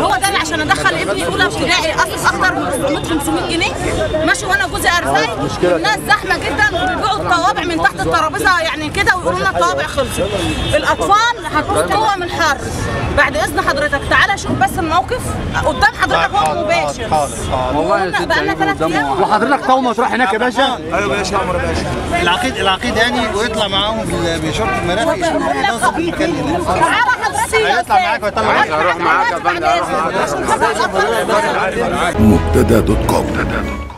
هو ده اللي عشان ادخل ابني اولى ابتدائي اصرف اكتر من 400 500 جنيه ماشي وانا جوزي ارزاي الناس زحمه جدا وبيبيعوا الطوابع من تحت الترابيزه يعني كده ويقولوا لنا الطوابع خلصت الاطفال هتموت جوه من الحر بعد اذن حضرتك تعالى شوف بس الموقف قدام حضرتك هو مباشر والله يا ست بقى لنا ثلاث ايام وحضرتك طاومه تروح هناك يا باشا ايوه يا عمر يا باشا العقيد العقيد يعني ويطلع معاهم بال- بشرطه المرافق يشوف يوصل المكان هناك تعالى حضرتك هيطلع معاك ويطلع هروح معاك يا فندم هروح معاك معاك مبتدا دوت كوم